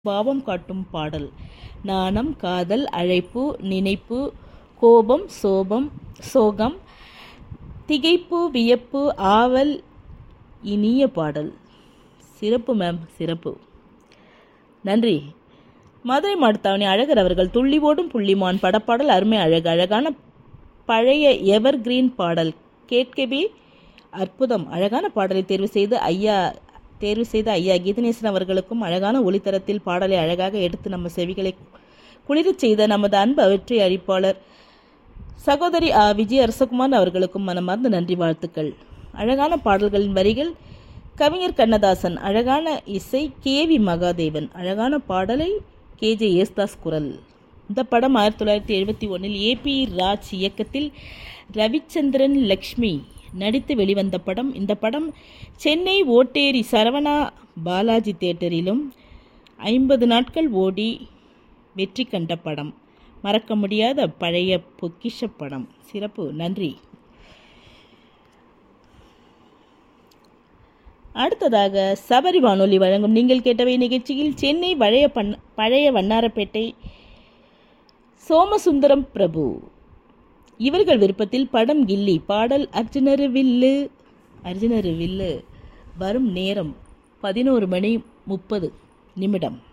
பாவம் காட்டும் பாடல் நாணம் காதல் அழைப்பு நினைப்பு கோபம் சோபம் சோகம் திகைப்பு வியப்பு ஆவல் இனிய பாடல் சிறப்பு மேம் சிறப்பு நன்றி மதுரை மாடுத்தாவணி அழகர் அவர்கள் துள்ளி ஓடும் புள்ளிமான் படப்பாடல் அருமை அழகு அழகான பழைய எவர் கிரீன் பாடல் கேட்கவே அற்புதம் அழகான பாடலை தேர்வு செய்து ஐயா தேர்வு செய்த ஐயா கீதநேசன் அவர்களுக்கும் அழகான ஒளித்தரத்தில் பாடலை அழகாக எடுத்து நம்ம செவிகளை குளிரச் செய்த நமது அன்பு அவற்றை அளிப்பாளர் சகோதரி ஆ விஜய் அரசகுமார் அவர்களுக்கும் மனமார்ந்த நன்றி வாழ்த்துக்கள் அழகான பாடல்களின் வரிகள் கவிஞர் கண்ணதாசன் அழகான இசை கே வி மகாதேவன் அழகான பாடலை கே ஜே யேசுதாஸ் குரல் இந்த படம் ஆயிரத்தி தொள்ளாயிரத்தி எழுபத்தி ஒன்றில் ஏபி ராஜ் இயக்கத்தில் ரவிச்சந்திரன் லக்ஷ்மி நடித்து வெளிவந்த படம் இந்த படம் சென்னை ஓட்டேரி சரவணா பாலாஜி தேட்டரிலும் ஐம்பது நாட்கள் ஓடி வெற்றி கண்ட படம் மறக்க முடியாத பழைய பொக்கிஷ படம் சிறப்பு நன்றி அடுத்ததாக சபரி வானொலி வழங்கும் நீங்கள் கேட்டவை நிகழ்ச்சியில் சென்னை பழைய பண் பழைய வண்ணாரப்பேட்டை சோமசுந்தரம் பிரபு இவர்கள் விருப்பத்தில் படம் கில்லி பாடல் அர்ஜுனரு வில்லு அர்ஜுனரு வில்லு வரும் நேரம் பதினோரு மணி முப்பது நிமிடம்